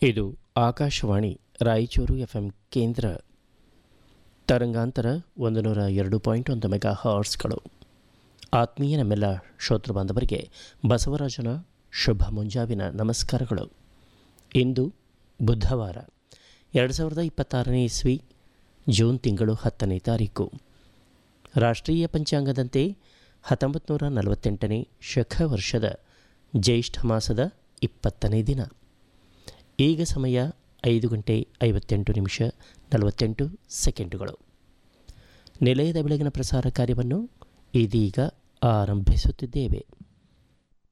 ಇದು Akashvani Raichur F M ಕೇಂದ್ರ ತರಂಗಾಂತರ ಒಂದು ನೂರ ಎರಡು ಪಾಯಿಂಟ್ ಒಂದು ಮೆಗಾ ಹಾರ್ಸ್ಗಳು ಆತ್ಮೀಯ ನಮ್ಮೆಲ್ಲ ಶ್ರೋತೃ ಬಾಂಧವರಿಗೆ ಬಸವರಾಜನ ಶುಭ ಮುಂಜಾವಿನ ನಮಸ್ಕಾರಗಳು ಇಂದು ಬುಧವಾರ ಎರಡು ಸಾವಿರದ ಇಪ್ಪತ್ತಾರನೇ ಇಸ್ವಿ ಜೂನ್ ತಿಂಗಳು ಹತ್ತನೇ ತಾರೀಕು ರಾಷ್ಟ್ರೀಯ ಪಂಚಾಂಗದಂತೆ ಹತ್ತೊಂಬತ್ತು ನೂರ ನಲವತ್ತೆಂಟನೇ ಶಖ ವರ್ಷದ ಜ್ಯೇಷ್ಠ ಮಾಸದ ಇಪ್ಪತ್ತನೇ ದಿನ ಈಗ ಸಮಯ ಐದು ಗಂಟೆ ಐವತ್ತೆಂಟು ನಿಮಿಷ ನಲವತ್ತೆಂಟು ಸೆಕೆಂಡುಗಳು ನಿಲಯದ ಬೆಳಗಿನ ಪ್ರಸಾರ ಕಾರ್ಯವನ್ನು ಇದೀಗ ಆರಂಭಿಸುತ್ತಿದ್ದೇವೆ